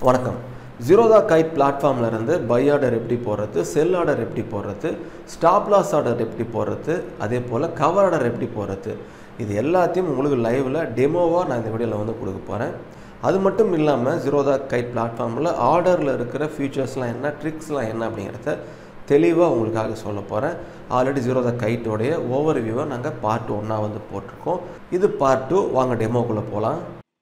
வணக்கம் ஜீரோதா கைட் பிளாட்ஃபார்ம்ல இருந்து பை ஆர்டர் எப்படி போடுறது செல் ஆர்டர் எப்படி போடுறது ஸ்டாப் லாஸ் ஆர்டர் எப்படி போடுறது அதே போல் கவர் ஆர்டர் எப்படி போடுறது இது எல்லாத்தையும் உங்களுக்கு லைவில் டெமோவாக நான் இந்த வீடியோவில் வந்து கொடுக்க போகிறேன் அது மட்டும் இல்லாமல் ஜீரோதா கைட் பிளாட்ஃபார்மில் ஆர்டரில் இருக்கிற ஃபீச்சர்ஸ்லாம் என்ன ட்ரிக்ஸ்லாம் என்ன அப்படிங்கிறத தெளிவாக உங்களுக்காக சொல்ல போகிறேன் ஆல்ரெடி ஜீரோதா கைட்டோடைய ஓவர் வியூவை நாங்கள் பார்ட் ஒன்னாக வந்து போட்டிருக்கோம் இது பார்ட் டூ வாங்க டெமோக்குள்ளே போகலாம்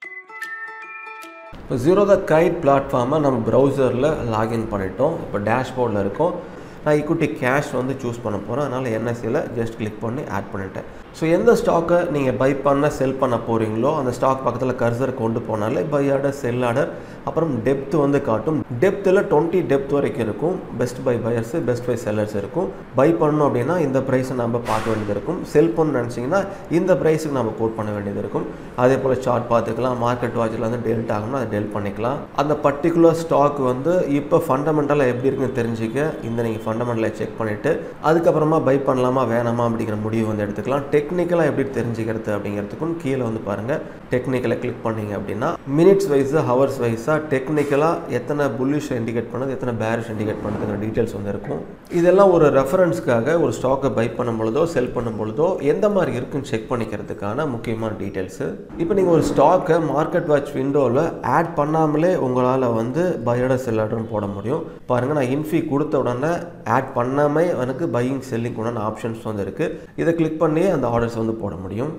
இப்போ ஜீரோதா கைட் பிளாட்ஃபார்மை நம்ம ப்ரௌசரில் லாகின் பண்ணிட்டோம் இப்போ டேஷ்போர்டில் இருக்கோம் நான் ஈக்குட்டி கேஷ் வந்து சூஸ் பண்ண போகிறேன் அதனால் என்எஸ்சியில் ஜஸ்ட் கிளிக் பண்ணி ஆட் பண்ணிட்டேன் ஸோ எந்த ஸ்டாக்கை நீங்கள் பை பண்ண செல் பண்ண போகிறீங்களோ அந்த ஸ்டாக் பக்கத்தில் கர்சர் கொண்டு போனாலே பை ஆர்டர் செல் ஆர்டர் அப்புறம் டெப்த் வந்து காட்டும் டெப்த்தில் டுவெண்ட்டி டெப்த் வரைக்கும் இருக்கும் best buy buyers best buy sellers இருக்கும் பை பண்ணணும் அப்படின்னா இந்த ப்ரைஸை நம்ம பார்க்க வேண்டியது இருக்கும் செல் பண்ணணும்னு நினச்சிங்கன்னா இந்த ப்ரைஸுக்கு நம்ம கோட் பண்ண வேண்டியது இருக்கும் அதே போல் சார்ட் பார்த்துக்கலாம் மார்க்கெட் வாட்சில் வந்து டெல்ட் ஆகணும்னா அதை டெல் பண்ணிக்கலாம் அந்த பர்டிகுலர் ஸ்டாக் வந்து இப்போ ஃபண்டமெண்டலாக எப்படி இருக்குன்னு தெரிஞ்சுக்க இந்த நீங்கள் ஃபண்டமெண்டலை செக் பண்ணிவிட்டு அதுக்கப்புறமா பை பண்ணலாமா வேணாமா அப்படிங்கிற முடிவு வந்து எடுத்துக்கலாம் டெக்னிக்கலாக எப்படி தெரிஞ்சுக்கிறது அப்படிங்கிறதுக்கும் கீழே வந்து பாருங்கள் டெக்னிக்கலை கிளிக் பண்ணீங்க அப்படின்னா மினிட்ஸ் வைஸு ஹவர்ஸ் வைஸாக டெக்னிக்கலாக எத்தனை புல்லிஷ் இண்டிகேட் பண்ணுது எத்தனை பேரிஷ் இண்டிகேட் பண்ணுறதுங்கிற டீட்டெயில்ஸ் வந்து இருக்கும் இதெல்லாம் ஒரு ரெஃபரன்ஸ்க்காக ஒரு ஸ்டாக்கை பை பண்ணும் பொழுதோ செல் பண்ணும் பொழுதோ எந்த மாதிரி இருக்குன்னு செக் பண்ணிக்கிறதுக்கான முக்கியமான டீட்டெயில்ஸு இப்போ நீங்கள் ஒரு ஸ்டாக்கை மார்க்கெட் வாட்ச் விண்டோவில் ஆட் பண்ணாமலே உங்களால் வந்து பையோட செல்லாட்டும் போட முடியும் பாருங்கள் நான் இன்ஃபி கொடுத்த உடனே ஆட் பண்ணாமல் எனக்கு பையிங் செல்லிங் உண்டான ஆப்ஷன்ஸ் வந்து இருக்குது இதை கிளிக் பண்ணி அந்த ஆர்டர்ஸ் வந்து போட முடியும்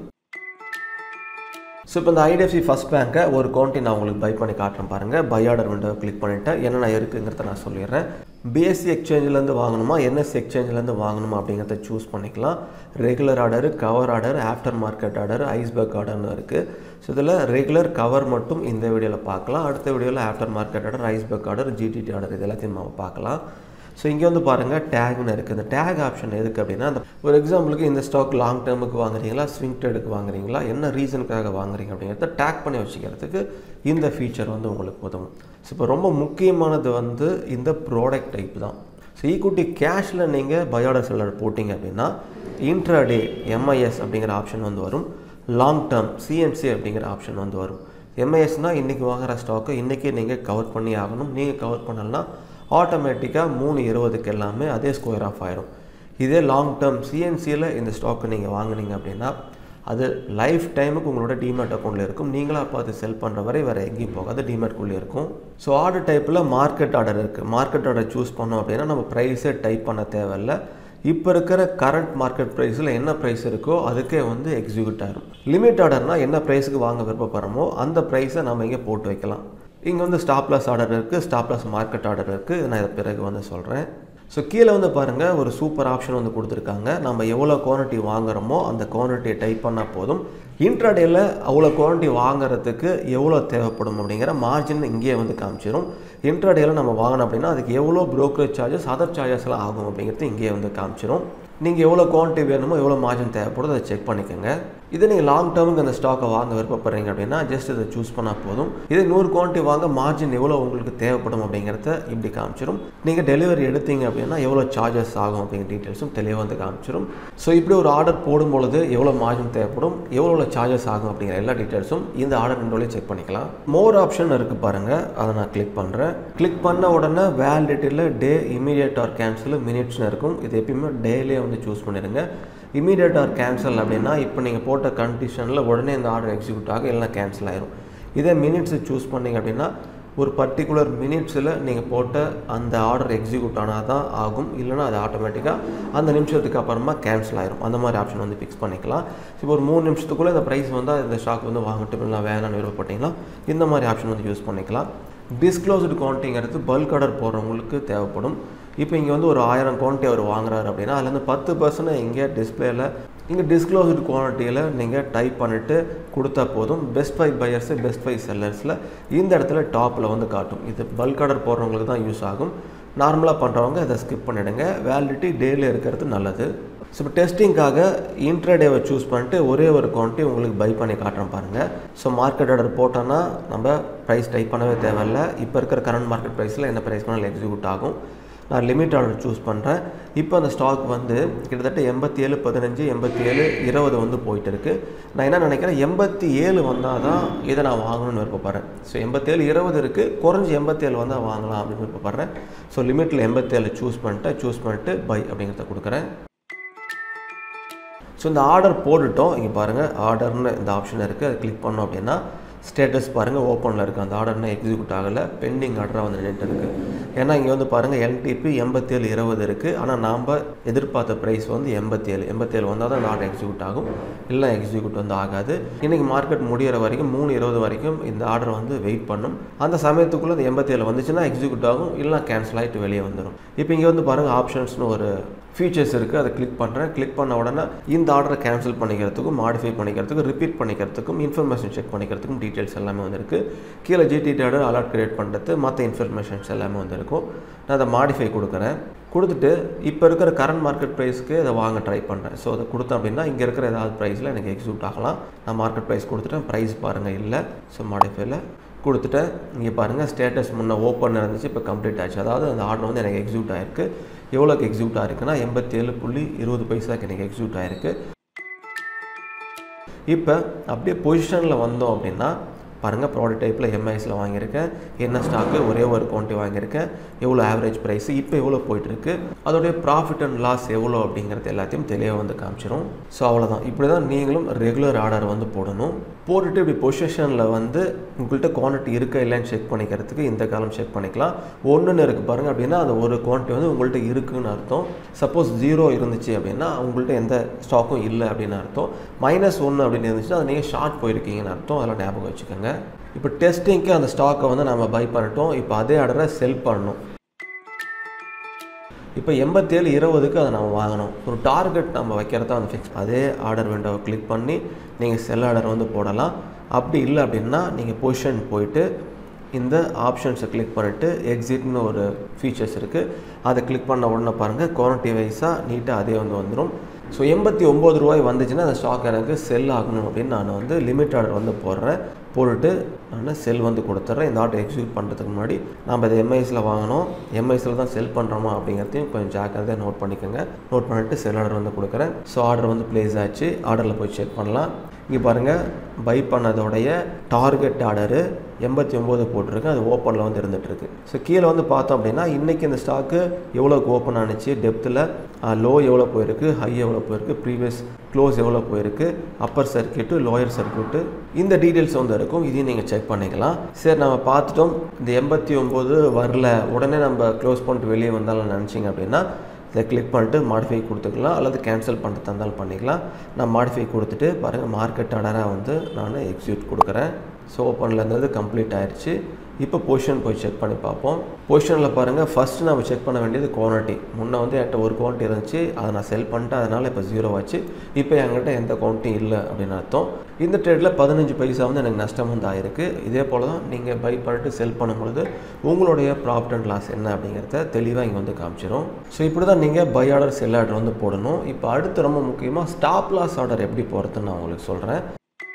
ஸோ இப்போ இந்த ஐடிஎஃப்சி ஃபஸ்ட் பேங்க்கை ஒரு கவுண்ட்டி நான் உங்களுக்கு பை பண்ணி காட்டுறேன் பாருங்கள் பை ஆர்டர் விண்டோ கிளிக் பண்ணிவிட்டேன் என்னென்ன இருக்குங்கிறத நான் சொல்லிடுறேன் பிஎஸ்சி எக்ஸ்சேஞ்சிலேருந்து வாங்கணுமா என்எஸ்சி எக்ஸ்சேஞ்சிலேருந்து வாங்கணுமா அப்படிங்கிறத சூஸ் பண்ணிக்கலாம் regular order cover order after market order iceberg ஆர்டர்னு இருக்குது ஸோ இதில் ரெகுலர் கவர் மட்டும் இந்த வீடியோவில் பார்க்கலாம் அடுத்த வீடியோவில் after market order iceberg order GTT order இது எல்லாத்தையும் நம்ம பார்க்கலாம் ஸோ இங்கே வந்து பாருங்கள் டேக்னு இருக்குது இந்த டேக் ஆப்ஷன் எதுக்கு அப்படின்னா அந்த ஒரு எக்ஸாம்பிளுக்கு இந்த ஸ்டாக் லாங் டேர்முக்கு வாங்குறீங்களா ஸ்விங் ட்ரேடுக்கு வாங்குறீங்களா என்ன ரீசனுக்காக வாங்குறீங்க அப்படிங்கிறத டேக் பண்ணி வச்சுக்கிறதுக்கு இந்த ஃபீச்சர் வந்து உங்களுக்கு உதவும் ஸோ இப்போ ரொம்ப முக்கியமானது வந்து இந்த ப்ராடக்ட் டைப் தான் ஸோ ஈக்குட்டி கேஷில் நீங்கள் பயோடர் செல்லர் போட்டிங்க அப்படின்னா இன்ட்ராடே எம்ஐஎஸ் அப்படிங்கிற ஆப்ஷன் வந்து வரும் லாங் டேர்ம் சிஎன்சி அப்படிங்கிற ஆப்ஷன் வந்து வரும் எம்ஐஎஸ்னால் இன்றைக்கி வாங்குகிற ஸ்டாக்கை இன்றைக்கி நீங்கள் கவர் பண்ணி ஆகணும் நீங்கள் கவர் பண்ணலன்னா ஆட்டோமேட்டிக்காக மூணு இருபதுக்கு எல்லாமே அதே ஸ்கொயர் ஆஃப் ஆயிரும் இதே லாங் டேர்ம் சிஎன்சியில் இந்த ஸ்டாக்கை நீங்கள் வாங்குனீங்க அப்படின்னா அது லைஃப் டைமுக்கு உங்களோட டிமேட் அக்கௌண்ட்டில் இருக்கும் நீங்களாக பார்த்து செல் பண்ணுற வரை வேறு எங்கேயும் போகாது டிமேட்குள்ளே இருக்கும் ஸோ ஆர்டர் டைப்பில் மார்க்கெட் ஆர்டர் இருக்குது மார்க்கெட் ஆர்டர் சூஸ் பண்ணோம் அப்படின்னா நம்ம ப்ரைஸே டைப் பண்ண தேவையில்லை இப்போ இருக்கிற கரண்ட் மார்க்கெட் ப்ரைஸில் என்ன ப்ரைஸ் இருக்கோ அதுக்கே வந்து எக்ஸிக்யூட் ஆகிரும் லிமிட் ஆர்டர்னால் என்ன ப்ரைஸுக்கு வாங்க விருப்பப்படுறோமோ அந்த ப்ரைஸை நம்ம இங்கே போட்டு வைக்கலாம் இங்கே வந்து ஸ்டாப் லாஸ் ஆர்டர் இருக்குது ஸ்டாப் லாஸ் மார்க்கெட் ஆர்டர் இருக்குது நான் இதை பிறகு வந்து சொல்கிறேன் ஸோ கீழே வந்து பாருங்கள் ஒரு சூப்பர் ஆப்ஷன் வந்து கொடுத்துருக்காங்க நம்ம எவ்வளோ குவான்டிட்டி வாங்குறோமோ அந்த குவான்டிட்டியை டைப் பண்ணால் போதும் இன்ட்ராடேயில் அவ்வளோ குவான்டிட்டி வாங்குறதுக்கு எவ்வளோ தேவைப்படும் அப்படிங்கிற மார்ஜின் இங்கேயே வந்து காமிச்சிடும் இன்ட்ராடேயில் நம்ம வாங்கினோம் அப்படின்னா அதுக்கு எவ்வளோ ப்ரோக்கரேஜ் சார்ஜஸ் அதர் சார்ஜஸ்லாம் ஆகும் அப்படிங்கிறது இங்கேயே வந்து காமிச்சிடும் நீங்கள் எவ்வளோ குவான்டிட்டி வேணுமோ எவ்வளோ மார்ஜின் தேவைப்படுதோ அதை செக் பண்ணிக்கோங்க இதே நீங்கள் லாங் டேர்முக்கு அந்த ஸ்டாக்கை வாங்க விருப்பப்படுறீங்க அப்படின்னா ஜஸ்ட் இதை சூஸ் பண்ணால் போதும் இதே நூறு குவான்டிட்டி வாங்க மார்ஜின் எவ்வளோ உங்களுக்கு தேவைப்படும் அப்படிங்கிறத இப்படி காமிச்சிடும் நீங்கள் டெலிவரி எடுத்தீங்க அப்படின்னா எவ்வளோ சார்ஜஸ் ஆகும் அப்படிங்கிற டீட்டெயில்ஸும் தெளிவாக வந்து காமிச்சிடும் ஸோ இப்படி ஒரு ஆர்டர் போடும் பொழுது எவ்வளோ மார்ஜின் தேவைப்படும் எவ்வளோ சார்ஜஸ் ஆகும் அப்படிங்கிற எல்லா டீட்டெயில்ஸும் இந்த ஆர்டர் விண்டோலேயே செக் பண்ணிக்கலாம் மோர் ஆப்ஷன் இருக்குது பாருங்கள் அதை நான் கிளிக் பண்ணுறேன் கிளிக் பண்ண உடனே வேலிடிட்டியில் டே இமீடியட் ஆர் கேன்சல் மினிட்ஸ்னு இருக்கும் இது எப்பயுமே டேலேயே வந்து சூஸ் பண்ணிடுங்க இமீடியட் ஆர் கேன்சல் அப்படின்னா இப்போ நீங்கள் போட்ட கண்டிஷனில் உடனே இந்த ஆர்டர் எக்ஸிக்யூட் ஆகும் இல்லைனா கேன்சல் ஆயிரும் இதே மினிட்ஸ் சூஸ் பண்ணிங்க அப்படின்னா ஒரு பர்டிகுலர் மினிட்ஸில் நீங்கள் போட்ட அந்த ஆர்டர் எக்ஸிக்யூட் ஆனால் தான் ஆகும் இல்லைனா அது ஆட்டோமேட்டிக்காக அந்த நிமிஷத்துக்கு அப்புறமா கேன்சல் ஆயிரும் அந்த மாதிரி ஆப்ஷன் வந்து ஃபிக்ஸ் பண்ணிக்கலாம் இப்போ ஒரு மூணு நிமிஷத்துக்குள்ளே இந்த ப்ரைஸ் வந்து இந்த ஸ்டாக் வந்து வாங்கட்டும் இல்லை வேணாம்னு விருப்பப்பட்டீங்கன்னா இந்த மாதிரி ஆப்ஷன் வந்து யூஸ் பண்ணிக்கலாம் டிஸ்க்ளோஸ்டு குவான்டிங்கிறது பல்க் ஆர்டர் போடுறவங்களுக்கு தேவைப்படும் இப்போ இங்கே வந்து ஒரு ஆயிரம் குவான்டிட்டி அவர் வாங்குறாரு அப்படின்னா அதுலேருந்து பத்து பர்சன்ட் இங்கே டிஸ்பிளேயில் இங்கே டிஸ்க்ளோஸ்டு குவான்டிட்டியில் நீங்கள் டைப் பண்ணிவிட்டு கொடுத்தா போதும் best buy buyers best buy செல்லர்ஸில் இந்த இடத்துல டாப்பில் வந்து காட்டும் இது பல்க் ஆர்டர் போடுறவங்களுக்கு தான் யூஸ் ஆகும் நார்மலாக பண்ணுறவங்க இதை ஸ்கிப் பண்ணிவிடுங்க வேலிடிட்டி டேயில் இருக்கிறது நல்லது ஸோ இப்போ டெஸ்டிங்காக இன்ட்ராடேவை சூஸ் பண்ணிட்டு ஒரே ஒரு குவான்டிட்டி உங்களுக்கு பை பண்ணி காட்டுறேன் பாருங்கள் ஸோ மார்க்கெட் ஆர்டர் போட்டோன்னா நம்ம ப்ரைஸ் டைப் பண்ணவே தேவையில்ல இப்போ இருக்கிற கரண்ட் மார்க்கெட் ப்ரைஸில் என்ன ப்ரைஸ் பண்ணாலும் எக்ஸிக்யூட் ஆகும் நான் லிமிட் ஆர்டர் சூஸ் பண்ணுறேன் இப்போ அந்த ஸ்டாக் வந்து கிட்டத்தட்ட எண்பத்தி ஏழு பதினஞ்சு எண்பத்தி ஏழு இருபது வந்து போயிட்டு இருக்கு நான் என்ன நினைக்கிறேன் எண்பத்தி ஏழு வந்தால் தான் இதை நான் வாங்கணும்னு விருப்பப்படுறேன் ஸோ எண்பத்தேழு இருபது இருக்குது குறைஞ்சி எண்பத்தேழு வந்தால் வாங்கலாம் அப்படின்னு விருப்பப்படுறேன் ஸோ லிமிட்டில் எண்பத்தேழு சூஸ் பண்ணிட்டேன் சூஸ் பண்ணிட்டு பை அப்படிங்கிறத கொடுக்குறேன் ஸோ இந்த ஆர்டர் போட்டுட்டோம் இங்கே பாருங்கள் ஆர்டர்னு இந்த ஆப்ஷன் இருக்குது அதை கிளிக் பண்ணோம் அப்படின்னா ஸ்டேட்டஸ் பாருங்கள் ஓப்பனில் இருக்குது அந்த ஆர்டர்னு எக்ஸிக்யூட் ஆகலை பெண்டிங் ஆர்டராக வந்து நின்றுட்டு இருக்குது ஏன்னா இங்கே வந்து பாருங்கள் எல்டிபி எண்பத்தேழு இருபது இருக்குது ஆனால் நாம் எதிர்பார்த்த ப்ரைஸ் வந்து எண்பத்தேழு எண்பத்தேழு வந்தால் தான் அந்த ஆர்டர் எக்ஸிக்யூட் ஆகும் இல்லை எக்ஸிக்யூட் வந்து ஆகாது இன்றைக்கி மார்க்கெட் முடிகிற வரைக்கும் மூணு இருபது வரைக்கும் இந்த ஆர்டர் வந்து வெயிட் பண்ணும் அந்த சமயத்துக்குள்ளே அந்த எண்பத்தேழு வந்துச்சுன்னா எக்ஸிக்யூட் ஆகும் இல்லை கேன்சல் ஆகிட்டு வெளியே வந்துடும் இப்போ இங்கே வந்து பாருங்கள் ஆப்ஷன்ஸ்னு ஒரு ஃபீச்சர்ஸ் இருக்குது அதை கிளிக் பண்ணுறேன் கிளிக் பண்ண உடனே இந்த ஆர்டரை கேன்சல் பண்ணிக்கிறதுக்கும் மாடிஃபை பண்ணிக்கிறதுக்கும் ரிப்பீட் பண்ணிக்கிறதுக்கும் இன்ஃபர்மேஷன் செக் பண்ணிக்கிறதுக்கும் டீட்டெயில்ஸ் எல்லாமே வந்துருக்கு கீழே ஜிடி ஆர்டர் அலர்ட் கிரியேட் பண்ணுறது மற்ற இன்ஃபர்மேஷன்ஸ் எல்லாமே வந்திருக்கும் நான் அதை மாடிஃபை கொடுக்குறேன் கொடுத்துட்டு இப்போ இருக்கிற கரண்ட் மார்க்கெட் ப்ரைஸ்க்கு அதை வாங்க ட்ரை பண்ணுறேன் ஸோ அதை கொடுத்தேன் அப்படின்னா இங்கே இருக்கிற ஏதாவது ப்ரைஸில் எனக்கு எக்ஸிக்யூட் ஆகலாம் நான் மார்க்கெட் ப்ரைஸ் கொடுத்துட்டேன் ப்ரைஸ் பாருங்கள் இல்லை ஸோ மாடிஃபைல கொடுத்துட்டேன் இங்கே பாருங்கள் ஸ்டேட்டஸ் முன்னே ஓப்பன் இருந்துச்சு இப்போ கம்ப்ளீட் ஆச்சு அதாவது அந்த ஆர்டர் வந்து எனக்கு எக்ஸிக்யூட் ஆயிருக்கு எவ்வளோக்கு எக்ஸிக்யூட் ஆயிருக்குன்னா எண்பத்தி ஏழு புள்ளி இருபது பைசாக்கு எனக்கு எக்ஸிக்யூட் ஆயிருக்கு இப்போ அப்படியே பொசிஷனில் வந்தோம் அப்படின்னா பாருங்கள் ப்ராடக்ட் டைப்பில் எம்ஐஸில் வாங்கியிருக்கேன் என்ன ஸ்டாக்கு ஒரே ஒரு குவான்டிட்டி வாங்கியிருக்கேன் எவ்வளோ ஆவரேஜ் ப்ரைஸ் இப்போ எவ்வளோ போயிட்டுருக்கு அதோடைய ப்ராஃபிட் அண்ட் லாஸ் எவ்வளோ அப்படிங்கிறது எல்லாத்தையும் தெளிவாக வந்து காமிச்சிரும் ஸோ அவ்வளோதான் இப்படி தான் நீங்களும் ரெகுலர் ஆர்டர் வந்து போடணும் போட்டுட்டு இப்படி பொசிஷனில் வந்து உங்கள்கிட்ட குவான்டிட்டி இருக்கா இல்லைன்னு செக் பண்ணிக்கிறதுக்கு இந்த காலம் செக் பண்ணிக்கலாம் ஒன்றுன்னு இருக்குது பாருங்கள் அப்படின்னா அந்த ஒரு குவான்டிட்டி வந்து உங்கள்கிட்ட இருக்குன்னு அர்த்தம் சப்போஸ் ஜீரோ இருந்துச்சு அப்படின்னா உங்கள்கிட்ட எந்த ஸ்டாக்கும் இல்லை அப்படின்னு அர்த்தம் மைனஸ் ஒன்று அப்படின்னு இருந்துச்சுன்னா அது நீங்கள் ஷார்ட் போயிருக்கீங்கன்னு அர்த்தம் அதெல்லாம் ஞாபகம் வச்சுக்கோங்க இப்போ டெஸ்டிங்க்கு அந்த ஸ்டாக்கை வந்து நம்ம பை பண்ணிட்டோம் இப்போ அதே ஆர்டரை செல் பண்ணணும் இப்போ எண்பத்தேழு இருபதுக்கு அதை நம்ம வாங்கணும் ஒரு டார்கெட் நம்ம வைக்கிறதா வந்து ஃபிக்ஸ் அதே ஆர்டர் விண்டோவை கிளிக் பண்ணி நீங்கள் செல் ஆர்டர் வந்து போடலாம் அப்படி இல்லை அப்படின்னா நீங்கள் பொசிஷன் போயிட்டு இந்த ஆப்ஷன்ஸை கிளிக் பண்ணிவிட்டு எக்ஸிட்னு ஒரு ஃபீச்சர்ஸ் இருக்குது அதை கிளிக் பண்ண உடனே பாருங்கள் குவான்டிட்டி வைஸாக நீட்டாக அதே வந்து வந்துடும் ஸோ எண்பத்தி ஒம்பது ரூபாய் வந்துச்சுன்னா அந்த ஸ்டாக் எனக்கு செல் ஆகணும் அப்படின்னு நான் வந்து லிமிட் ஆர்டர் வந்து போடுறேன் போட்டுட்டு நான் செல் வந்து கொடுத்துட்றேன் இந்த ஆர்டர் எக்ஸிக்யூட் பண்ணுறதுக்கு முன்னாடி நம்ம இதை எம்ஐஸில் வாங்கினோம் எம்ஐஸில் தான் செல் பண்ணுறோமா அப்படிங்கிறதையும் கொஞ்சம் ஜாக்கிரதையாக நோட் பண்ணிக்கோங்க நோட் பண்ணிவிட்டு செல் ஆர்டர் வந்து கொடுக்குறேன் ஸோ ஆர்டர் வந்து ப்ளேஸ் ஆச்சு ஆர்டரில் போய் செக் பண்ணலாம் இங்கே பாருங்கள் பை பண்ணதோடைய டார்கெட் ஆர்டரு எண்பத்தி ஒம்பது போட்டிருக்கு அது ஓப்பனில் வந்து இருந்துகிட்ருக்கு ஸோ கீழே வந்து பார்த்தோம் அப்படின்னா இன்றைக்கி இந்த ஸ்டாக்கு எவ்வளோக்கு ஓப்பன் ஆனிச்சு டெப்த்தில் லோ எவ்வளோ போயிருக்கு ஹை எவ்வளோ போயிருக்கு ப்ரீவியஸ் க்ளோஸ் எவ்வளோ போயிருக்கு அப்பர் சர்க்கியூட்டு லோயர் சர்க்கியூட்டு இந்த டீட்டெயில்ஸ் வந்து இருக்கும் இதையும் நீங்கள் செக் பண்ணிக்கலாம் சரி நம்ம பார்த்துட்டோம் இந்த எண்பத்தி ஒம்பது வரல உடனே நம்ம க்ளோஸ் பண்ணிட்டு வெளியே வந்தாலும் நினச்சிங்க அப்படின்னா இதை கிளிக் பண்ணிட்டு மாடிஃபை கொடுத்துக்கலாம் அல்லது கேன்சல் பண்ணுறதா இருந்தாலும் பண்ணிக்கலாம் நான் மாடிஃபை கொடுத்துட்டு பாருங்கள் மார்க்கெட் ஆர்டராக வந்து நான் எக்ஸிக்யூட் கொடுக்குறேன் ஸோ ஓப்பனில் இருந்தது கம்ப்ளீட் ஆயிடுச்சு இப்போ பொசிஷன் போய் செக் பண்ணி பார்ப்போம் பொசிஷனில் பாருங்கள் ஃபஸ்ட்டு நம்ம செக் பண்ண வேண்டியது குவான்டிட்டி முன்னே வந்து என்கிட்ட ஒரு குவான்டிட்டி இருந்துச்சு அதை நான் செல் பண்ணிட்டேன் அதனால் இப்போ ஜீரோ ஆச்சு இப்போ என்கிட்ட எந்த குவான்டிட்டியும் இல்லை அப்படின்னு அர்த்தம் இந்த ட்ரேடில் பதினஞ்சு பைசா வந்து எனக்கு நஷ்டம் வந்து ஆயிருக்கு இதே போல் தான் நீங்கள் பை பண்ணிட்டு செல் பண்ணும்பொழுது உங்களுடைய ப்ராஃபிட் அண்ட் லாஸ் என்ன அப்படிங்கிறத தெளிவாக இங்கே வந்து காமிச்சிரும் ஸோ இப்படி தான் நீங்கள் பை ஆர்டர் செல் ஆர்டர் வந்து போடணும் இப்போ அடுத்து ரொம்ப முக்கியமாக ஸ்டாப் லாஸ் ஆர்டர் எப்படி போகிறதுன்னு நான் உங்களுக்கு சொல்கிறேன்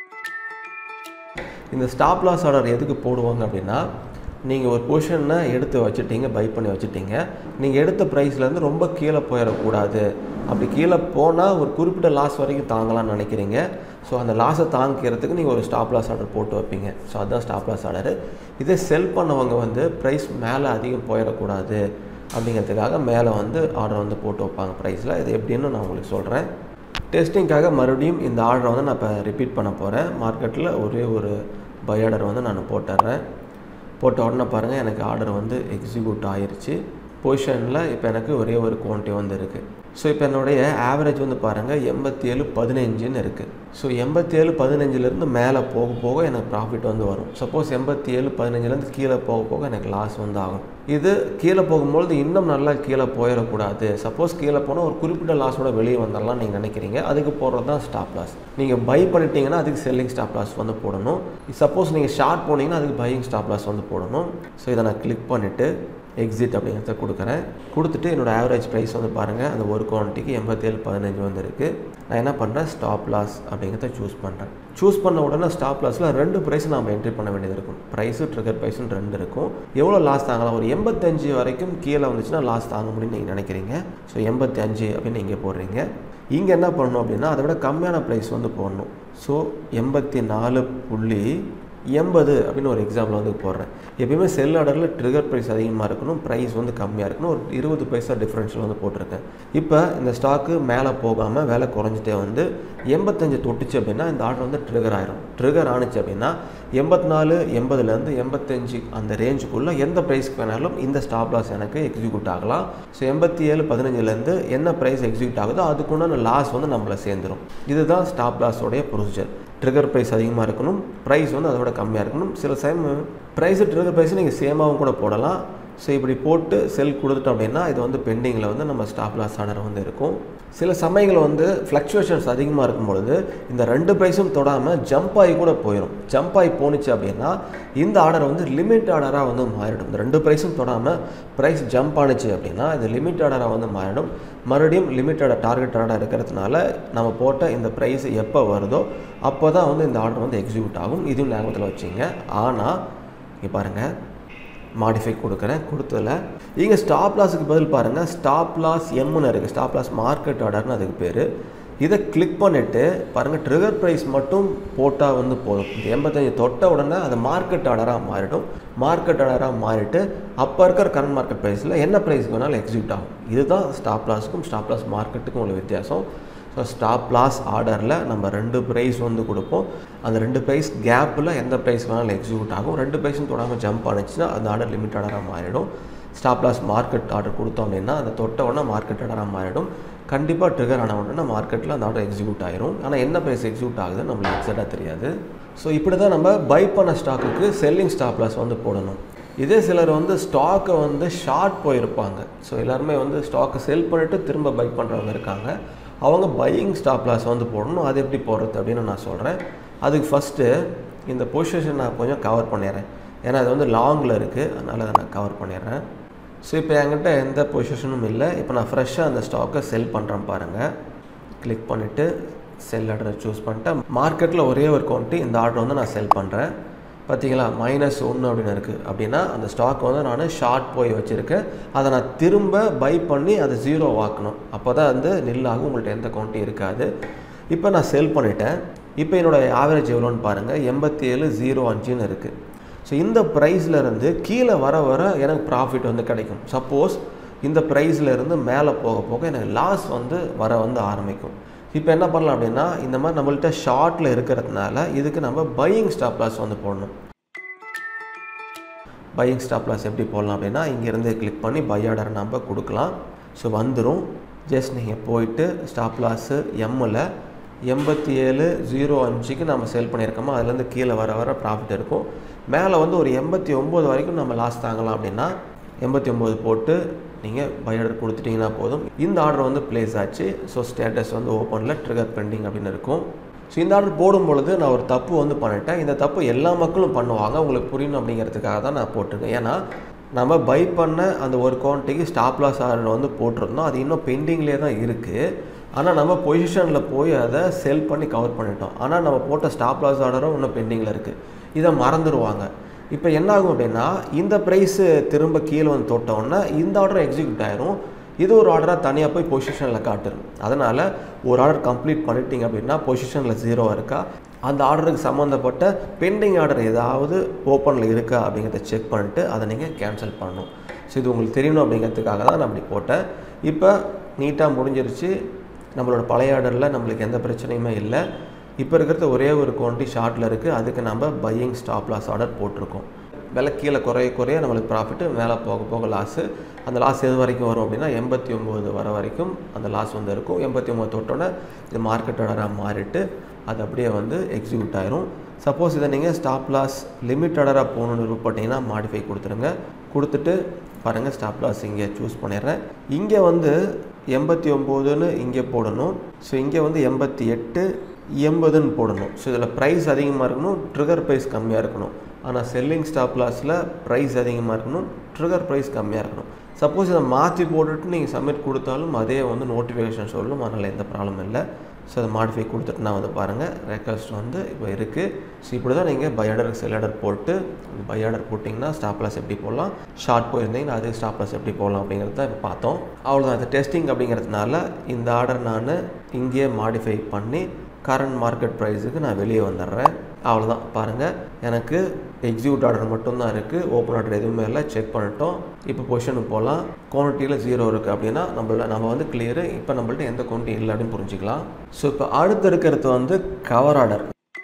இந்த ஸ்டாப் லாஸ் ஆர்டர் எதுக்கு போடுவாங்க அப்படின்னா நீங்கள் ஒரு பொசிஷனை எடுத்து வச்சுட்டீங்க பை பண்ணி வச்சுட்டீங்க நீங்கள் எடுத்த ப்ரைஸ்லேருந்து ரொம்ப கீழே போயிடக்கூடாது அப்படி கீழே போனால் ஒரு குறிப்பிட்ட லாஸ் வரைக்கும் தாங்கலாம்னு நினைக்கிறீங்க ஸோ அந்த லாஸை தாங்கிக்கிறதுக்கு நீங்கள் ஒரு ஸ்டாப் லாஸ் ஆர்டர் போட்டு வைப்பீங்க ஸோ அதுதான் ஸ்டாப் லாஸ் ஆர்டர் இதே செல் பண்ணவங்க வந்து ப்ரைஸ் மேலே அதிகம் போயிடக்கூடாது அப்படிங்கிறதுக்காக மேலே வந்து ஆர்டர் வந்து போட்டு வைப்பாங்க ப்ரைஸில் இது எப்படின்னு நான் உங்களுக்கு சொல்கிறேன் டெஸ்டிங்காக மறுபடியும் இந்த ஆர்டரை வந்து நான் இப்போ ரிப்பீட் பண்ண போகிறேன் மார்க்கெட்டில் ஒரே ஒரு பை ஆர்டர் வந்து நான் போட்டுடுறேன் போட்ட உடனே பாருங்கள் எனக்கு ஆர்டர் வந்து எக்ஸிக்யூட் ஆயிருச்சு பொசிஷனில் இப்போ எனக்கு ஒரே ஒரு குவான்டிட்டி வந்து இருக்குது ஸோ இப்போ என்னுடைய ஆவரேஜ் வந்து பாருங்கள் எண்பத்தி ஏழு பதினஞ்சுன்னு இருக்குது ஸோ எண்பத்தி ஏழு பதினஞ்சுலேருந்து மேலே போக போக எனக்கு ப்ராஃபிட் வந்து வரும் சப்போஸ் எண்பத்தி ஏழு பதினஞ்சுலேருந்து கீழே போக போக எனக்கு லாஸ் வந்து ஆகும் இது கீழே போகும்பொழுது இன்னும் நல்லா கீழே போயிடக்கூடாது சப்போஸ் கீழே போனால் ஒரு குறிப்பிட்ட லாஸோட வெளியே வந்துடலாம் நீங்கள் நினைக்கிறீங்க அதுக்கு போடுறது தான் ஸ்டாப் லாஸ் நீங்கள் பை பண்ணிட்டீங்கன்னா அதுக்கு செல்லிங் ஸ்டாப் லாஸ் வந்து போடணும் சப்போஸ் நீங்கள் ஷார்ட் போனீங்கன்னா அதுக்கு பையிங் ஸ்டாப் லாஸ் வந்து போடணும் ஸோ இதை நான் கிளிக் பண்ணிவிட்டு எக்ஸிட் அப்படிங்கிறத கொடுக்குறேன் கொடுத்துட்டு என்னோடய ஆவரேஜ் ப்ரைஸ் வந்து பாருங்கள் அந்த ஒரு குவான்டிட்டிக்கு எண்பத்தேழு பதினஞ்சு வந்து இருக்குது நான் என்ன பண்ணுறேன் ஸ்டாப் லாஸ் அப்படிங்கிறத சூஸ் பண்ணுறேன் சூஸ் பண்ண உடனே ஸ்டாப் லாஸில் ரெண்டு ப்ரைஸ் நம்ம என்ட்ரி பண்ண வேண்டியது இருக்கும் ப்ரைஸு ட்ரிகர் ப்ரைஸுன்னு ரெண்டு இருக்கும் எவ்வளோ லாஸ் தாங்கலாம் ஒரு எண்பத்தஞ்சு வரைக்கும் கீழே வந்துச்சுன்னா லாஸ் தாங்க முடியும்னு நீங்கள் நினைக்கிறீங்க ஸோ எண்பத்தி அஞ்சு அப்படின்னு இங்கே போடுறீங்க இங்கே என்ன பண்ணணும் அப்படின்னா அதை விட கம்மியான ப்ரைஸ் வந்து போடணும் ஸோ எண்பத்தி நாலு புள்ளி எண்பது அப்படின்னு ஒரு எக்ஸாம்பிள் வந்து போடுறேன் எப்பயுமே செல் ஆர்டரில் ட்ரிகர் ப்ரைஸ் அதிகமாக இருக்கணும் ப்ரைஸ் வந்து கம்மியாக இருக்கணும் ஒரு இருபது பைசா டிஃப்ரென்ஷியல் வந்து போட்டிருக்கேன் இப்போ இந்த ஸ்டாக்கு மேலே போகாமல் வேலை குறைஞ்சிட்டே வந்து எண்பத்தஞ்சு தொட்டுச்சு அப்படின்னா இந்த ஆர்டர் வந்து ட்ரிகர் ஆயிரும் ட்ரிகர் ஆணுச்சு அப்படின்னா எண்பத்தி நாலு எண்பதுலேருந்து எண்பத்தஞ்சு அந்த ரேஞ்சுக்குள்ளே எந்த ப்ரைஸ்க்கு வேணாலும் இந்த ஸ்டாப் லாஸ் எனக்கு எக்ஸிக்யூட் ஆகலாம் ஸோ எண்பத்தி ஏழு பதினஞ்சுலேருந்து என்ன ப்ரைஸ் எக்ஸிக்யூட் ஆகுதோ அதுக்குண்டான லாஸ் வந்து நம்மளை சேர்ந்துடும் இதுதான் ஸ்டாப் லாஸோடைய ப்ரொசீஜர் ட்ரிகர் ப்ரைஸ் அதிகமாக இருக்கணும் ப்ரைஸ் வந்து அதோட கம்மியாக இருக்கணும் சில டைம் ப்ரைஸு ட்ரிகர் ப்ரைஸ் நீங்கள் சேமாகவும் கூட போடலாம் ஸோ இப்படி போட்டு செல் கொடுத்துட்டோம் அப்படின்னா இது வந்து பெண்டிங்கில் வந்து நம்ம ஸ்டாப் லாஸ் ஆர்டர் வந்து இருக்கும் சில சமயங்கள் வந்து ஃப்ளக்சுவேஷன்ஸ் அதிகமாக இருக்கும் பொழுது இந்த ரெண்டு ப்ரைஸும் தொடாமல் ஜம்ப் ஆகி கூட போயிடும் ஜம்ப் ஆகி போணுச்சு அப்படின்னா இந்த ஆர்டர் வந்து லிமிட் ஆர்டராக வந்து மாறிடும் இந்த ரெண்டு ப்ரைஸும் தொடாமல் ப்ரைஸ் ஜம்ப் ஆணுச்சு அப்படின்னா இது லிமிட் ஆர்டராக வந்து மாறிடும் மறுபடியும் லிமிட்டோட டார்கெட் ஆர்டர் இருக்கிறதுனால நம்ம போட்ட இந்த ப்ரைஸ் எப்போ வருதோ அப்போ தான் வந்து இந்த ஆர்டர் வந்து எக்ஸிக்யூட் ஆகும் இதுவும் ஞாபகத்தில் வச்சுங்க ஆனால் இங்கே பாருங்கள் மாடிஃபை கொடுக்குறேன் கொடுத்ததில் இங்கே ஸ்டாப் லாஸுக்கு பதில் பாருங்கள் ஸ்டாப் லாஸ் எம்னு இருக்குது ஸ்டாப் லாஸ் மார்க்கெட் ஆர்டர்னு அதுக்கு பேர் இதை கிளிக் பண்ணிவிட்டு பாருங்கள் ட்ரிகர் ப்ரைஸ் மட்டும் போட்டால் வந்து போதும் இந்த எண்பத்தஞ்சு தொட்ட உடனே அது மார்க்கெட் ஆர்டராக மாறிடும் மார்க்கெட் ஆர்டராக மாறிட்டு அப்போ இருக்கிற கரண்ட் மார்க்கெட் ப்ரைஸில் என்ன ப்ரைஸ்க்கு வேணாலும் எக்ஸிக்யூட் ஆகும் இதுதான் ஸ்டாப் லாஸுக்கும் ஸ்டாப் லாஸ் மார்க்கெட்டுக்கும் உள்ள வித்தியாசம் ஸோ ஸ்டாப் லாஸ் ஆர்டரில் நம்ம ரெண்டு ப்ரைஸ் வந்து கொடுப்போம் அந்த ரெண்டு ப்ரைஸ் கேப்பில் எந்த ப்ரைஸ் வேணாலும் எக்ஸிக்யூட் ஆகும் ரெண்டு ப்ரைஸும் தொடாமல் ஜம்ப் ஆனிச்சுன்னா அந்த ஆர்டர் லிமிட் ஆர்டராக மாறிடும் ஸ்டாப் லாஸ் மார்க்கெட் ஆர்டர் கொடுத்தோம் அப்படின்னா அந்த தொட்ட உடனே மார்க்கெட் ஆர்டராக மாறிடும் கண்டிப்பாக ட்ரிகர் ஆன உடனே மார்க்கெட்டில் அந்த ஆர்டர் எக்ஸிக்யூட் ஆயிரும் ஆனால் என்ன ப்ரைஸ் எக்ஸிக்யூட் ஆகுதுன்னு நம்மளுக்கு எக்ஸாக்டாக தெரியாது ஸோ இப்படி தான் நம்ம பை பண்ண ஸ்டாக்குக்கு செல்லிங் ஸ்டாப் லாஸ் வந்து போடணும் இதே சிலர் வந்து ஸ்டாக்கை வந்து ஷார்ட் போயிருப்பாங்க ஸோ எல்லாருமே வந்து ஸ்டாக்கை செல் பண்ணிவிட்டு திரும்ப பை பண்ணுறவங்க இருக்காங்க அவங்க பையிங் ஸ்டாப் லாஸ் வந்து போடணும் அது எப்படி போடுறது அப்படின்னு நான் சொல்கிறேன் அதுக்கு ஃபஸ்ட்டு இந்த பொசிஷன் நான் கொஞ்சம் கவர் பண்ணிடுறேன் ஏன்னா அது வந்து லாங்கில் இருக்குது அதனால் அதை நான் கவர் பண்ணிடுறேன் ஸோ இப்போ என்கிட்ட எந்த பொசிஷனும் இல்லை இப்போ நான் ஃப்ரெஷ்ஷாக அந்த ஸ்டாக்கை செல் பண்ணுறேன் பாருங்கள் கிளிக் பண்ணிவிட்டு செல் ஆர்டரை சூஸ் பண்ணிட்டேன் மார்க்கெட்டில் ஒரே ஒரு குவான்டிட்டி இந்த ஆர்டர் வந்து நான் செல் பண்ணுறேன் பார்த்தீங்களா மைனஸ் ஒன்று அப்படின்னு இருக்குது அப்படின்னா அந்த ஸ்டாக் வந்து நான் ஷார்ட் போய் வச்சுருக்கேன் அதை நான் திரும்ப பை பண்ணி அதை ஜீரோ ஆக்கணும் அப்போ தான் வந்து நில்லாகும் உங்கள்கிட்ட எந்த குவான்டிட்டி இருக்காது இப்போ நான் செல் பண்ணிட்டேன் இப்போ என்னோடய ஆவரேஜ் எவ்வளோன்னு பாருங்கள் எண்பத்தி ஏழு ஜீரோ அஞ்சுன்னு இருக்குது ஸோ இந்த ப்ரைஸ்லேருந்து கீழே வர வர எனக்கு ப்ராஃபிட் வந்து கிடைக்கும் சப்போஸ் இந்த ப்ரைஸ்லேருந்து மேலே போக போக எனக்கு லாஸ் வந்து வர வந்து ஆரம்பிக்கும் இப்போ என்ன பண்ணலாம் அப்படின்னா இந்த மாதிரி நம்மள்ட்ட ஷார்ட்டில் இருக்கிறதுனால இதுக்கு நம்ம பையிங் ஸ்டாப் லாஸ் வந்து போடணும் பையிங் ஸ்டாப் லாஸ் எப்படி போடலாம் அப்படின்னா இங்கேருந்து கிளிக் பண்ணி பை ஆர்டர் நம்ம கொடுக்கலாம் ஸோ வந்துடும் ஜஸ்ட் நீங்கள் போயிட்டு ஸ்டாப் லாஸு எம்மில் எண்பத்தி ஏழு ஜீரோ அஞ்சுக்கு நம்ம செல் பண்ணியிருக்கோமோ அதுலேருந்து கீழே வர வர ப்ராஃபிட் இருக்கும் மேலே வந்து ஒரு எண்பத்தி ஒம்பது வரைக்கும் நம்ம லாஸ் தாங்கலாம் அப்படின்னா எண்பத்தி ஒம்பது போட்டு நீங்கள் பை ஆர்டர் கொடுத்துட்டிங்கன்னா போதும் இந்த ஆர்டர் வந்து ப்ளேஸ் ஆச்சு ஸோ ஸ்டேட்டஸ் வந்து ஓப்பனில் ட்ரிகர் பெண்டிங் அப்படின்னு இருக்கும் ஸோ இந்த ஆர்டர் போடும் பொழுது நான் ஒரு தப்பு வந்து பண்ணிட்டேன் இந்த தப்பு எல்லா மக்களும் பண்ணுவாங்க உங்களுக்கு புரியணும் அப்படிங்கிறதுக்காக தான் நான் போட்டிருக்கேன் ஏன்னா நம்ம பை பண்ண அந்த ஒரு குவான்டிட்டிக்கு ஸ்டாப் லாஸ் ஆர்டர் வந்து போட்டிருந்தோம் அது இன்னும் பெண்டிங்லேயே தான் இருக்குது ஆனால் நம்ம பொசிஷனில் போய் அதை செல் பண்ணி கவர் பண்ணிட்டோம் ஆனால் நம்ம போட்ட ஸ்டாப் லாஸ் ஆர்டரும் இன்னும் பெண்டிங்கில் இருக்குது இதை மறந்துடுவாங்க இப்போ என்ன ஆகும் அப்படின்னா இந்த ப்ரைஸு திரும்ப கீழே வந்து தொட்டோன்னா இந்த ஆர்டர் எக்ஸிக்யூட் ஆயிரும் இது ஒரு ஆர்டராக தனியாக போய் பொசிஷனில் காட்டுரும் அதனால் ஒரு ஆர்டர் கம்ப்ளீட் பண்ணிட்டீங்க அப்படின்னா பொசிஷனில் ஜீரோ இருக்கா அந்த ஆர்டருக்கு சம்மந்தப்பட்ட பெண்டிங் ஆர்டர் ஏதாவது ஓப்பனில் இருக்கா அப்படிங்கிறத செக் பண்ணிட்டு அதை நீங்கள் கேன்சல் பண்ணணும் ஸோ இது உங்களுக்கு தெரியணும் அப்படிங்கிறதுக்காக தான் நான் அப்படி போட்டேன் இப்போ நீட்டாக முடிஞ்சிருச்சு நம்மளோட பழைய ஆர்டரில் நம்மளுக்கு எந்த பிரச்சனையுமே இல்லை இப்போ இருக்கிறது ஒரே ஒரு குவான்டிட்டி ஷார்ட்டில் இருக்குது அதுக்கு நம்ம பையிங் ஸ்டாப் லாஸ் ஆர்டர் போட்டிருக்கோம் விலை கீழே குறைய குறைய நம்மளுக்கு ப்ராஃபிட்டு மேலே போக போக லாஸு அந்த லாஸ் எது வரைக்கும் வரும் அப்படின்னா எண்பத்தி ஒம்பது வர வரைக்கும் அந்த லாஸ் வந்து இருக்கும் எண்பத்தி ஒம்பது தொட்டோன்னே இது மார்க்கெட் ஆர்டராக மாறிட்டு அது அப்படியே வந்து எக்ஸிக்யூட் ஆயிரும் சப்போஸ் இதை நீங்கள் ஸ்டாப் லாஸ் லிமிட் ஆர்டராக போகணுன்னு விருப்பப்பட்டீங்கன்னா மாடிஃபை கொடுத்துருங்க கொடுத்துட்டு பாருங்கள் ஸ்டாப் லாஸ் இங்கே சூஸ் பண்ணிடுறேன் இங்கே வந்து எண்பத்தி ஒம்போதுன்னு இங்கே போடணும் ஸோ இங்கே வந்து எண்பத்தி எட்டு எண்பதுன்னு போடணும் ஸோ இதில் ப்ரைஸ் அதிகமாக இருக்கணும் ட்ரிகர் ப்ரைஸ் கம்மியாக இருக்கணும் ஆனால் செல்லிங் ஸ்டாப் லாஸில் ப்ரைஸ் அதிகமாக இருக்கணும் ட்ரிகர் ப்ரைஸ் கம்மியாக இருக்கணும் சப்போஸ் இதை மாற்றி போட்டுட்டு நீங்கள் சப்மிட் கொடுத்தாலும் அதே வந்து நோட்டிஃபிகேஷன் சொல்லும் அதனால் எந்த ப்ராப்ளம் இல்லை ஸோ அதை மாடிஃபை கொடுத்துட்டு நான் வந்து பாருங்கள் ரெக்வஸ்ட் வந்து இப்போ இருக்குது ஸோ இப்படி தான் நீங்கள் பை ஆர்டர் செல் ஆர்டர் போட்டு பை ஆர்டர் போட்டிங்கன்னா ஸ்டாப் லாஸ் எப்படி போடலாம் ஷார்ட் போயிருந்தீங்கன்னா அதே ஸ்டாப் லாஸ் எப்படி போடலாம் அப்படிங்கிறது தான் இப்போ பார்த்தோம் அவ்வளோதான் இது டெஸ்டிங் அப்படிங்கிறதுனால இந்த ஆர்டர் நான் இங்கேயே மாடிஃபை பண்ணி கரண்ட் மார்க்கெட் ப்ரைஸுக்கு நான் வெளியே வந்துடுறேன் அவ்வளோதான் பாருங்கள் எனக்கு எக்ஸிக்யூட் ஆர்டர் மட்டும்தான் இருக்குது ஓப்பன் ஆர்டர் எதுவுமே இல்லை செக் பண்ணிட்டோம் இப்போ பொசிஷனுக்கு போகலாம் குவான்டிட்டியில் ஜீரோ இருக்குது அப்படின்னா நம்மள நம்ம வந்து கிளியரு இப்போ நம்மள்ட்ட எந்த குவான்டிட்டி இல்லை அப்படின்னு புரிஞ்சுக்கலாம் ஸோ இப்போ அடுத்து இருக்கிறது வந்து கவர் ஆர்டர்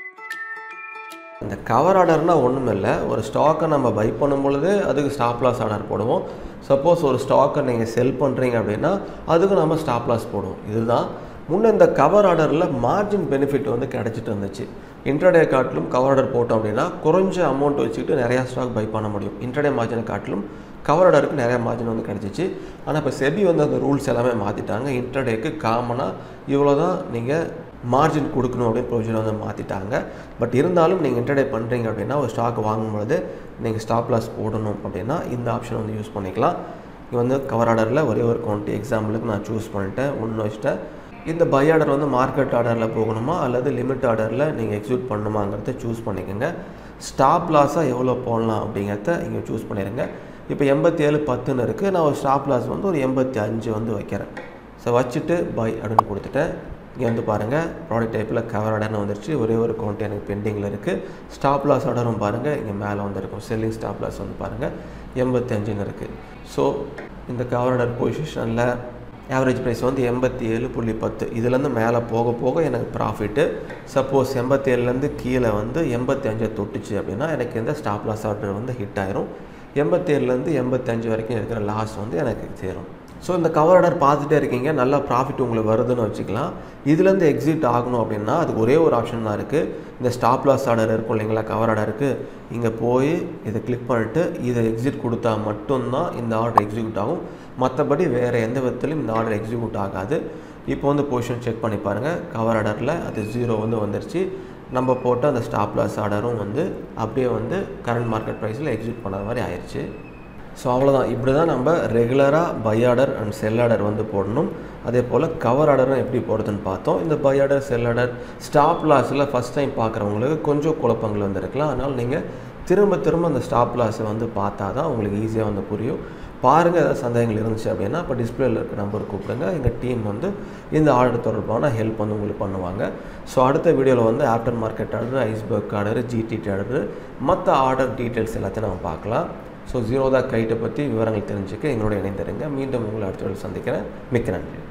இந்த கவர் ஆர்டர்னால் ஒன்றும் இல்லை ஒரு ஸ்டாக்கை நம்ம பை பண்ணும் பொழுது அதுக்கு ஸ்டாப் லாஸ் ஆர்டர் போடுவோம் சப்போஸ் ஒரு ஸ்டாக்கை நீங்கள் செல் பண்ணுறீங்க அப்படின்னா அதுக்கு நம்ம ஸ்டாப் லாஸ் போடுவோம் இதுதான் முன்னே இந்த கவர் ஆர்டரில் மார்ஜின் பெனிஃபிட் வந்து கிடச்சிட்டு இருந்துச்சு இன்ட்ரடே காட்டிலும் கவர் ஆர்டர் போட்டோம் அப்படின்னா குறைஞ்ச அமௌண்ட் வச்சுக்கிட்டு நிறையா ஸ்டாக் பை பண்ண முடியும் இன்ட்ரடே மார்ஜினை காட்டிலும் கவர் ஆர்டருக்கு நிறையா மார்ஜின் வந்து கிடச்சிச்சு ஆனால் இப்போ செபி வந்து அந்த ரூல்ஸ் எல்லாமே மாற்றிட்டாங்க இன்ட்ரடேக்கு காமனாக இவ்வளோ தான் நீங்கள் மார்ஜின் கொடுக்கணும் அப்படின்னு ப்ரொவிஷன் வந்து மாற்றிட்டாங்க பட் இருந்தாலும் நீங்கள் இன்ட்ரடே பண்ணுறீங்க அப்படின்னா ஒரு ஸ்டாக் வாங்கும்பொழுது நீங்கள் ஸ்டாப் லாஸ் போடணும் அப்படின்னா இந்த ஆப்ஷன் வந்து யூஸ் பண்ணிக்கலாம் இது வந்து கவர் ஆர்டரில் ஒரே ஒரு குவான்டிட்டி எக்ஸாம்பிளுக்கு நான் சூஸ் பண்ணிட்டேன் ஒன்று வச்சுட்டேன் இந்த பை ஆர்டர் வந்து மார்க்கெட் ஆர்டரில் போகணுமா அல்லது லிமிட் ஆர்டரில் நீங்கள் எக்ஸிக்யூட் பண்ணணுமாங்கிறத சூஸ் பண்ணிக்கோங்க ஸ்டாப் லாஸாக எவ்வளோ போடலாம் அப்படிங்கிறத இங்கே சூஸ் பண்ணிடுங்க இப்போ எண்பத்தி ஏழு பத்துன்னு இருக்குது நான் ஒரு ஸ்டாப் லாஸ் வந்து ஒரு எண்பத்தி அஞ்சு வந்து வைக்கிறேன் ஸோ வச்சுட்டு பை அப்படின்னு கொடுத்துட்டேன் இங்கே வந்து பாருங்கள் ப்ராடக்ட் டைப்பில் கவர் ஆர்டர்னு வந்துருச்சு ஒரே ஒரு குவான்டிட்டி எனக்கு பெண்டிங்கில் இருக்குது ஸ்டாப் லாஸ் ஆர்டரும் பாருங்கள் இங்கே மேலே வந்துருக்கும் செல்லிங் ஸ்டாப் லாஸ் வந்து பாருங்கள் எண்பத்தி அஞ்சுன்னு இருக்குது ஸோ இந்த கவர் ஆர்டர் பொசிஷனில் ஆவரேஜ் ப்ரைஸ் வந்து எண்பத்தி ஏழு புள்ளி பத்து இதுலேருந்து மேலே போக போக எனக்கு ப்ராஃபிட்டு சப்போஸ் எண்பத்தி ஏழுலேருந்து கீழே வந்து எண்பத்தி அஞ்சை தொட்டுச்சு அப்படின்னா எனக்கு இந்த ஸ்டாப் லாஸ் ஆர்டர் வந்து ஹிட் ஆயிரும் எண்பத்தி ஏழுலேருந்து எண்பத்தஞ்சு வரைக்கும் இருக்கிற லாஸ் வந்து எனக்கு சேரும் ஸோ இந்த கவர் ஆர்டர் பார்த்துட்டே இருக்கீங்க நல்லா ப்ராஃபிட் உங்களுக்கு வருதுன்னு வச்சுக்கலாம் இதுலேருந்து எக்ஸிட் ஆகணும் அப்படின்னா அதுக்கு ஒரே ஒரு ஆப்ஷன் தான் இருக்குது இந்த ஸ்டாப் லாஸ் ஆர்டர் இருக்கும் இல்லைங்களா கவர் ஆர்டர் இருக்குது இங்கே போய் இதை கிளிக் பண்ணிட்டு இதை எக்ஸிட் கொடுத்தா மட்டும்தான் இந்த ஆர்டர் எக்ஸிக்யூட் ஆகும் மற்றபடி வேறு எந்த விதத்துலையும் இந்த ஆர்டர் எக்ஸிக்யூட் ஆகாது இப்போ வந்து பொசிஷன் செக் பண்ணி பாருங்கள் கவர் ஆர்டரில் அது ஜீரோ வந்து வந்துருச்சு நம்ம போட்ட அந்த ஸ்டாப் லாஸ் ஆர்டரும் வந்து அப்படியே வந்து கரண்ட் மார்க்கெட் ப்ரைஸில் எக்ஸிக்யூட் பண்ண மாதிரி ஆயிடுச்சு ஸோ அவ்வளோதான் இப்படி தான் நம்ம ரெகுலராக buy order and sell order வந்து போடணும் அதே போல் கவர் ஆர்டரும் எப்படி போடுறதுன்னு பார்த்தோம் இந்த buy order sell order stop லாஸில் ஃபஸ்ட் டைம் பார்க்குறவங்களுக்கு கொஞ்சம் குழப்பங்கள் வந்துருக்கலாம் அதனால் நீங்கள் திரும்ப திரும்ப அந்த ஸ்டாப் லாஸை வந்து பார்த்தா தான் உங்களுக்கு ஈஸியாக வந்து புரியும் பாருங்கள் ஏதாவது சந்தேகங்கள் இருந்துச்சு அப்படின்னா இப்போ டிஸ்பிளேல இருக்க நம்பர் கூப்பிடுங்க எங்கள் டீம் வந்து இந்த ஆர்டர் தொடர்பான ஹெல்ப் வந்து உங்களுக்கு பண்ணுவாங்க ஸோ அடுத்த வீடியோவில் வந்து after market order iceberg order GTT order மற்ற ஆர்டர் டீட்டெயில்ஸ் எல்லாத்தையும் நம்ம பார்க்கலாம் ஸோ ஜீரோதா கைட்டை பற்றி விவரங்கள் தெரிஞ்சுக்க எங்களோட இணைந்திருங்க மீண்டும் உங்களை அடுத்த வீடியோவில் சந்திக்கிறேன் மிக்க நன்றி